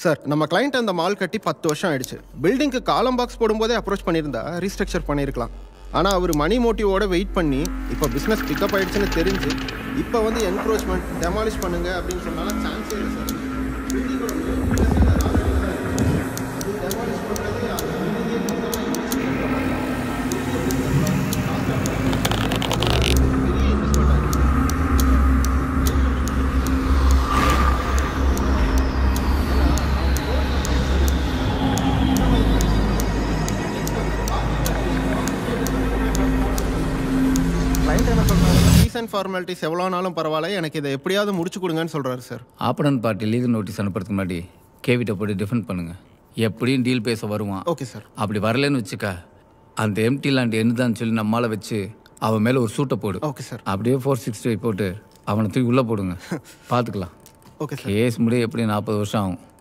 sir நம்ம client அந்த mall கட்டி பத்து வருஷம் ஆயிடுச்சு பில்டிங்க்கு காலம் பாக்ஸ் போடும்போதே அப்ரோச் பண்ணியிருந்தா ரீஸ்ட்ரக்சர் பண்ணியிருக்கலாம் ஆனால் அவர் மணி மோட்டிவோட வெயிட் பண்ணி இப்போ பிஸ்னஸ் பிக்கப் ஆயிடுச்சுன்னு தெரிஞ்சு இப்போ வந்து என்க்ரோச்மெண்ட் டெமாலிஷ் பண்ணுங்க அப்படின்னு சொன்னாலும் சான்ஸே இல்லை சார் பில்டிங்கோட டெமாலிஷ் பண்ணுறது அந்த building-ஏ மொத்தமா இடிச்சு பெரிய இன்வெஸ்ட்மெண்ட் ஆகுது கிளைண்ட் என்ன சொல்றாரு ஃபீஸ் அண்ட் ஃபார்மாலிட்டிஸ் எவ்வளோ நாளும் பரவாயில்ல எனக்கு இதை எப்படியாவது முடிச்சு கொடுங்கன்னு சொல்றாரு sir opponent party legal notice அனுப்புறதுக்கு முன்னாடி கேவிட்ட போட்டு டிஃபெண்ட் பண்ணுங்க எப்படியும் டீல் பேச வருவான் ஓகே சார் அப்படி வரலன்னு வச்சுக்க அந்த எம்டி லேண்ட் என்னதான்னு சொல்லி நம்மளால வச்சு அவன் மேலே ஒரு சூட்டை போடு ஓகே சார் அப்படியே ஃபோர் சிக்ஸ்டி போட்டு அவனை தூக்கி உள்ளே போடுங்க பார்த்துக்கலாம் ஓகே சார் கேஸ் முடிய எப்படி நாற்பது வருஷம் ஆகும்